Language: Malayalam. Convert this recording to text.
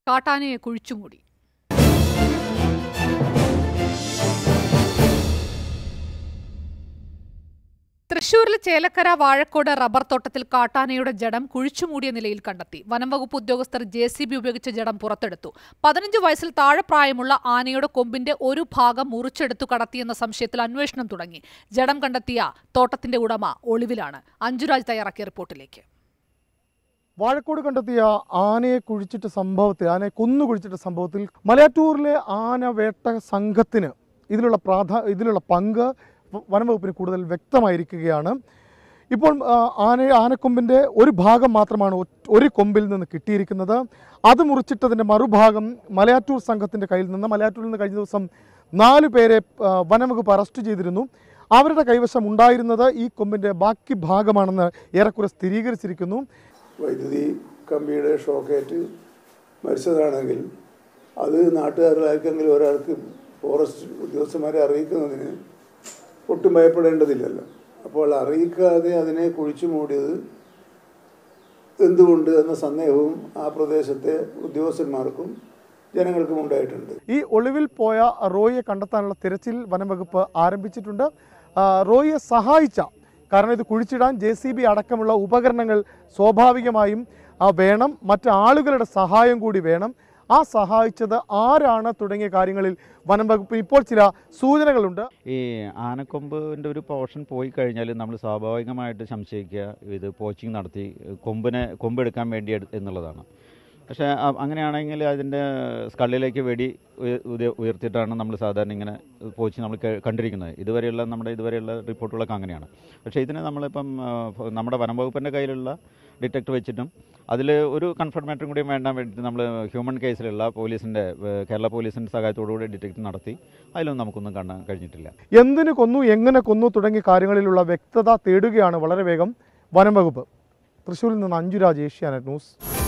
കാട്ടാനയെ കുഴിച്ചുമൂടി തൃശൂരിൽ ചേലക്കര വാഴക്കോട് റബ്ബർ തോട്ടത്തിൽ കാട്ടാനയുടെ ജഡം കുഴിച്ചുമൂടിയ നിലയിൽ കണ്ടെത്തി വനംവകുപ്പ് ഉദ്യോഗസ്ഥർ ജെ സി ബി ഉപയോഗിച്ച് ജഡം പുറത്തെടുത്തു പതിനഞ്ച് വയസ്സിൽ താഴെ പ്രായമുള്ള ആനയുടെ കൊമ്പിന്റെ ഒരു ഭാഗം മുറിച്ചെടുത്തു കടത്തിയെന്ന സംശയത്തിൽ അന്വേഷണം തുടങ്ങി ജഡം കണ്ടെത്തിയ തോട്ടത്തിന്റെ ഉടമ ഒളിവിലാണ് അഞ്ജുരാജ് തയ്യാറാക്കിയ റിപ്പോർട്ടിലേക്ക് വാഴക്കോട് കണ്ടെത്തിയ ആനയെ കുഴിച്ചിട്ട സംഭവത്തിൽ ആനയെ കൊന്നു കുഴിച്ചിട്ട സംഭവത്തിൽ മലയാറ്റൂരിലെ ആന വേട്ട സംഘത്തിന് ഇതിലുള്ള പ്രാധാ ഇതിലുള്ള പങ്ക് വ- വനംവകുപ്പിന് കൂടുതൽ വ്യക്തമായിരിക്കുകയാണ് ഇപ്പോൾ ആ, ആന ആനക്കൊമ്പിൻ്റെ ഒരു ഭാഗം മാത്രമാണ് ഒറ്റ- ഒരു കൊമ്പിൽ നിന്ന് കിട്ടിയിരിക്കുന്നത് അത് മുറിച്ചിട്ടതിൻ്റെ മറുഭാഗം മലയാറ്റൂർ സംഘത്തിൻ്റെ കയ്യിൽ നിന്ന് മലയാറ്റൂരിൽ നിന്ന് കഴിഞ്ഞ ദിവസം നാല് പേരെ ആ, വനംവകുപ്പ് അറസ്റ്റ് ചെയ്തിരുന്നു അവരുടെ കൈവശം ഉണ്ടായിരുന്നത് ഈ കൊമ്പിൻ്റെ ബാക്കി ഭാഗമാണെന്ന് ഏറെക്കുറെ സ്ഥിരീകരിച്ചിരിക്കുന്നു വൈദ്യുതി കമ്പിയുടെ ഷോക്കേറ്റ് മരിച്ചതാണെങ്കിൽ അത് നാട്ടുകാരിൽ ആർക്കെങ്കിലും ഒരാൾക്ക് ഫോറസ്റ്റ് ഉദ്യോഗസ്ഥന്മാരെ അറിയിക്കുന്നതിന് ഒട്ടും ഭയപ്പെടേണ്ടതില്ലല്ലോ അപ്പോൾ അറിയിക്കാതെ അതിനെ കുഴിച്ചു മൂടിയത് എന്തുകൊണ്ട് എന്ന സന്ദേഹവും ആ പ്രദേശത്തെ ഉദ്യോഗസ്ഥന്മാർക്കും ജനങ്ങൾക്കും ഉണ്ടായിട്ടുണ്ട് ഈ ഒളിവിൽ പോയ റോയിയെ കണ്ടെത്താനുള്ള തിരച്ചിൽ വനംവകുപ്പ് ആരംഭിച്ചിട്ടുണ്ട് ആ, റോയിയെ സഹായിച്ച കാരണം ഇത് കുഴിച്ചിടാൻ ജെ സി ബി അടക്കമുള്ള ഉപകരണങ്ങൾ സ്വാഭാവികമായും ആ, വേണം മറ്റ് ആളുകളുടെ സഹായം കൂടി വേണം ആ സഹായിച്ചത് ആരാണ് തുടങ്ങിയ കാര്യങ്ങളിൽ വനംവകുപ്പ് ഇപ്പോൾ ചില സൂചനകളുണ്ട് ഈ ആനക്കൊമ്പിൻ്റെ ഒരു പോർഷൻ പോയി കഴിഞ്ഞാൽ നമ്മൾ സ്വാഭാവികമായിട്ട് സംശയിക്കുക ഇത് പോച്ചിങ് നടത്തി കൊമ്പിനെ കൊമ്പെടുക്കാൻ വേണ്ടി എടു- എന്നുള്ളതാണ് പക്ഷേ അ- അങ്ങനെയാണെങ്കിൽ അതിൻ്റെ സ്കള്ളിലേക്ക് വെടി ഉയ- ഉയ- ഉയർത്തിയിട്ടാണ് നമ്മൾ സാധാരണ ഇങ്ങനെ പോച്ച് നമ്മൾ കേ- കണ്ടിരിക്കുന്നത് ഇതുവരെയുള്ള നമ്മുടെ ഇതുവരെയുള്ള റിപ്പോർട്ടുകളൊക്കെ അങ്ങനെയാണ് പക്ഷേ ഇതിന് നമ്മളിപ്പം ആ, ഫ- നമ്മുടെ വനംവകുപ്പിൻ്റെ കയ്യിലുള്ള ഡിറ്റക്ടർ വെച്ചിട്ടും അതിൽ ഒരു കൺഫർമേറ്ററും കൂടി വേണ്ടാൻ വേണ്ടിയിട്ട് നമ്മൾ ഹ്യൂമൻ കേസിലുള്ള പോലീസിൻ്റെ ഏഹ്, കേരള പോലീസിൻ്റെ സഹായത്തോടുകൂടി ഡിറ്റക്ട് നടത്തി അതിലൊന്നും നമുക്കൊന്നും കാണാൻ കഴിഞ്ഞിട്ടില്ല എന്തിനു കൊന്നു എങ്ങനെ കൊന്നു തുടങ്ങിയ കാര്യങ്ങളിലുള്ള വ്യക്തത തേടുകയാണ് വളരെ വേഗം വനംവകുപ്പ് തൃശ്ശൂരിൽ നിന്ന് അഞ്ജുരാജ് ഏഷ്യാനെറ്റ് ന്യൂസ്